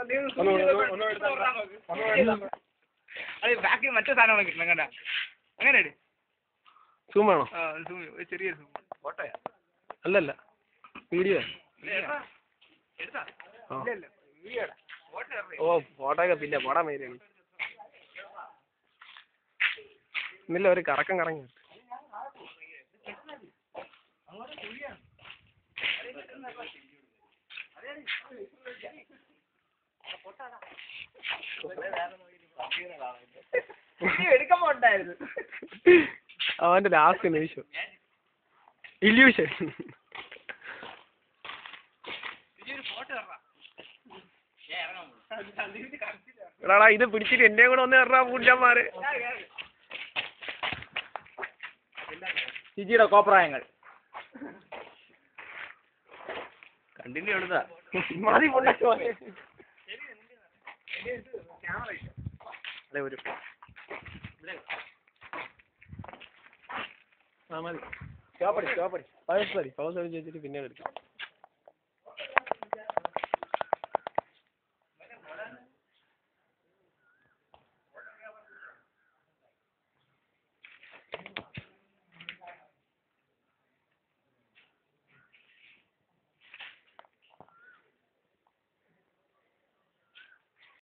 അത് ബാക്കി മറ്റേ സാധനങ്ങളൊക്കെ കിട്ടണം കണ്ട അങ്ങനെ ഇട്. സൂം വേണോ ആ zoom ചെയ്യ്. ഒരു ചെറിയ zoom. ഫോട്ടോയാ അല്ലല്ല വീഡിയോ എടുത്താ ആ. ഇല്ല ഇല്ല വീഡിയോടാ ഫോട്ടോ ഇടറി. ഓ ഫോട്ടോ ഒക്കെ പിന്നെ പോടാ മേരിയാണ് ഇന്നില്ല ഒരു കറക്കം കറങ്ങി വീഡിയോ എടുക്കുമ്പോ ഉണ്ടായിരുന്നു അവന്റെ ലാസ്റ്റ് നിമിഷം ഇല്യൂഷൻ ഒരു ഫോട്ടോ ഇടറാ ഏ ഇറങ്ങാൻ പോകും എടാടാ ഇത് പിടിച്ചിട്ട് എന്നെ കൂടെ ഒന്ന് എറാ പൂജാമാര് ജിജിയുടെ കോപ്രായങ്ങൾ കണ്ടിന്യൂ എടുത്താ മതി പൊണ്ടാക്കി മതി. അതെ ഒരു ആ മതി സ്റ്റോപ്പടി സ്റ്റോപ്പടി പൗസ് മതി പൗസ് അടിച്ച് വെച്ചിട്ട് പിന്നെ എടുക്കാം